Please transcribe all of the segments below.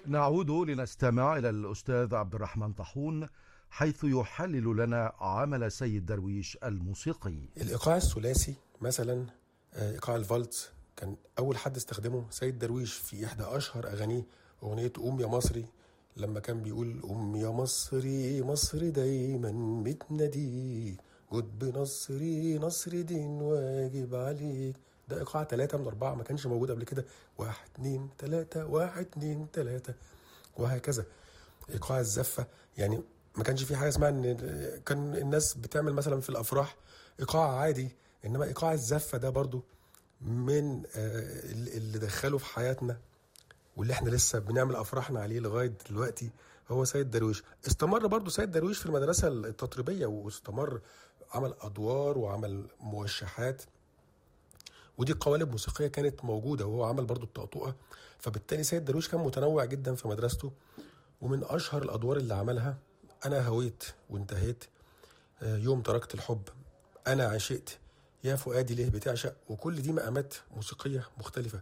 نعود لنستمع إلى الأستاذ عبد الرحمن طاحون حيث يحلل لنا عمل سيد درويش الموسيقي الايقاع الثلاثي مثلا آه، ايقاع الفالتس كان اول حد استخدمه سيد درويش في احدى اشهر اغانيه اغنيه قوم يا مصري لما كان بيقول قوم يا مصري مصر دايما بتناديك جد بنصري نصر دين واجب عليك ده ايقاع ثلاثة من أربعة ما كانش موجود قبل كده واحد اتنين تلاتة واحد اتنين تلاتة وهكذا ايقاع الزفة يعني ما كانش في حاجة اسمها ان كان الناس بتعمل مثلا في الافراح ايقاع عادي انما ايقاع الزفة ده برضو من آه، اللي دخله في حياتنا واللي احنا لسه بنعمل افراحنا عليه لغايه دلوقتي هو سيد درويش استمر برضو سيد درويش في المدرسه التطريبيه واستمر عمل ادوار وعمل موشحات ودي قوالب موسيقيه كانت موجوده وهو عمل برضو الطقطقه فبالتالي سيد درويش كان متنوع جدا في مدرسته ومن اشهر الادوار اللي عملها انا هويت وانتهيت آه، يوم تركت الحب انا عشقت يا فؤادي ليه بتعشق وكل دي مقامات موسيقيه مختلفه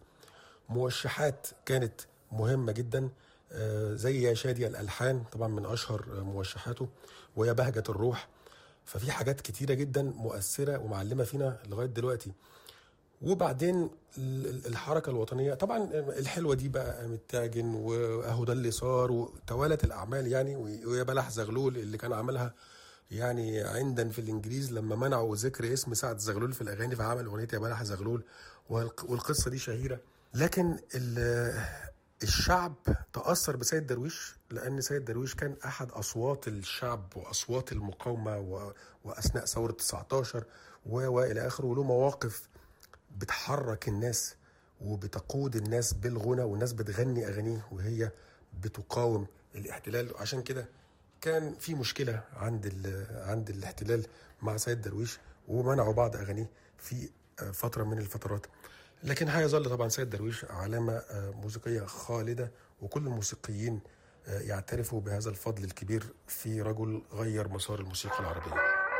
موشحات كانت مهمه جدا آه، زي يا شادي الالحان طبعا من اشهر موشحاته ويا بهجه الروح ففي حاجات كتيره جدا مؤثره ومعلمه فينا لغايه دلوقتي وبعدين ال- ال- الحركه الوطنيه طبعا الحلوه دي بقى متاجن واهو ده اللي صار وتوالت الاعمال يعني ويا بلح زغلول اللي كان عملها يعني عندن في الانجليز لما منعوا ذكر اسم سعد زغلول في الاغاني فعمل اغنيه يا بلح زغلول والق- والقصه دي شهيره لكن ال- الشعب تاثر بسيد درويش لان سيد درويش كان احد اصوات الشعب واصوات المقاومه و... واثناء ثوره 19 و... والى اخره وله مواقف بتحرك الناس وبتقود الناس بالغنى والناس بتغني اغانيه وهي بتقاوم الاحتلال عشان كده كان في مشكله عند ال- عند الاحتلال مع سيد درويش ومنعوا بعض اغانيه في آه، فتره من الفترات لكن هيظل طبعا سيد درويش علامه آه، موسيقيه خالده وكل الموسيقيين آه، يعترفوا بهذا الفضل الكبير في رجل غير مسار الموسيقى العربيه